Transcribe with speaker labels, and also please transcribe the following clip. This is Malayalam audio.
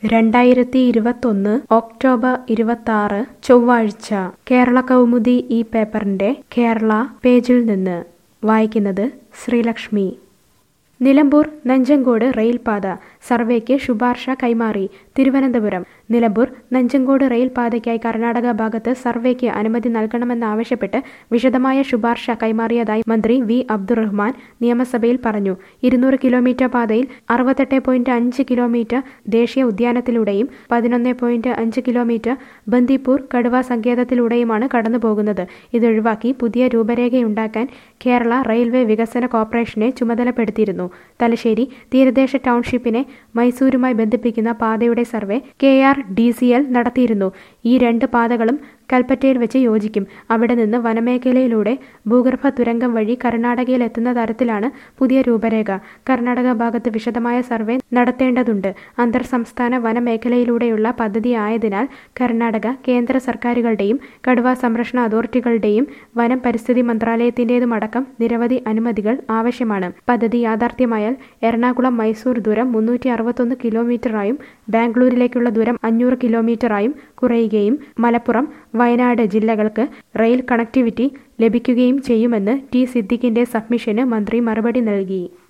Speaker 1: രണ്ടായിരത്തി ഇരുപത്തൊന്ന് ഒക്ടോബർ ഇരുപത്താറ് ചൊവ്വാഴ്ച കേരള കൗമുദി ഈ പേപ്പറിന്റെ കേരള പേജിൽ നിന്ന് വായിക്കുന്നത് ശ്രീലക്ഷ്മി നിലമ്പൂർ നഞ്ചങ്കോട് റെയിൽപാത സർവേക്ക് ശുപാർശ കൈമാറി തിരുവനന്തപുരം നിലമ്പൂർ നഞ്ചങ്കോട് റെയിൽപാതയ്ക്കായി കർണാടക ഭാഗത്ത് സർവേക്ക് അനുമതി നൽകണമെന്നാവശ്യപ്പെട്ട് വിശദമായ ശുപാർശ കൈമാറിയതായി മന്ത്രി വി അബ്ദുറഹ്മാൻ നിയമസഭയിൽ പറഞ്ഞു ഇരുന്നൂറ് കിലോമീറ്റർ പാതയിൽ അറുപത്തെട്ട് പോയിന്റ് അഞ്ച് കിലോമീറ്റർ ദേശീയ ഉദ്യാനത്തിലൂടെയും പതിനൊന്ന് പോയിന്റ് അഞ്ച് കിലോമീറ്റർ ബന്ദിപ്പൂർ കടുവ സങ്കേതത്തിലൂടെയുമാണ് കടന്നുപോകുന്നത് ഇതൊഴിവാക്കി പുതിയ രൂപരേഖയുണ്ടാക്കാൻ കേരള റെയിൽവേ വികസന കോർപ്പറേഷനെ ചുമതലപ്പെടുത്തിയിരുന്നു തലശ്ശേരി തീരദേശ ടൗൺഷിപ്പിനെ മൈസൂരുമായി ബന്ധിപ്പിക്കുന്ന പാതയുടെ survey K R D C L നടത്തിയിരുന്നു ഈ രണ്ട് പാതകളും കൽപ്പറ്റയിൽ വെച്ച് യോജിക്കും അവിടെ നിന്ന് വനമേഖലയിലൂടെ ഭൂഗർഭ തുരങ്കം വഴി കർണാടകയിൽ എത്തുന്ന തരത്തിലാണ് പുതിയ രൂപരേഖ കർണാടക ഭാഗത്ത് വിശദമായ സർവേ നടത്തേണ്ടതുണ്ട് അന്തർ സംസ്ഥാന വനമേഖലയിലൂടെയുള്ള പദ്ധതി ആയതിനാൽ കർണാടക കേന്ദ്ര സർക്കാരുകളുടെയും കടുവ സംരക്ഷണ അതോറിറ്റികളുടെയും വനം പരിസ്ഥിതി മന്ത്രാലയത്തിന്റേതുമടക്കം നിരവധി അനുമതികൾ ആവശ്യമാണ് പദ്ധതി യാഥാർത്ഥ്യമായാൽ എറണാകുളം മൈസൂർ ദൂരം മുന്നൂറ്റി അറുപത്തൊന്ന് കിലോമീറ്ററായും ബാംഗ്ലൂരിലേക്കുള്ള ദൂരം അഞ്ഞൂറ് കിലോമീറ്ററായും കുറയുകയും മലപ്പുറം വയനാട് ജില്ലകൾക്ക് റെയിൽ കണക്ടിവിറ്റി ലഭിക്കുകയും ചെയ്യുമെന്ന് ടി സിദ്ദിഖിന്റെ സബ്മിഷന് മന്ത്രി മറുപടി നൽകി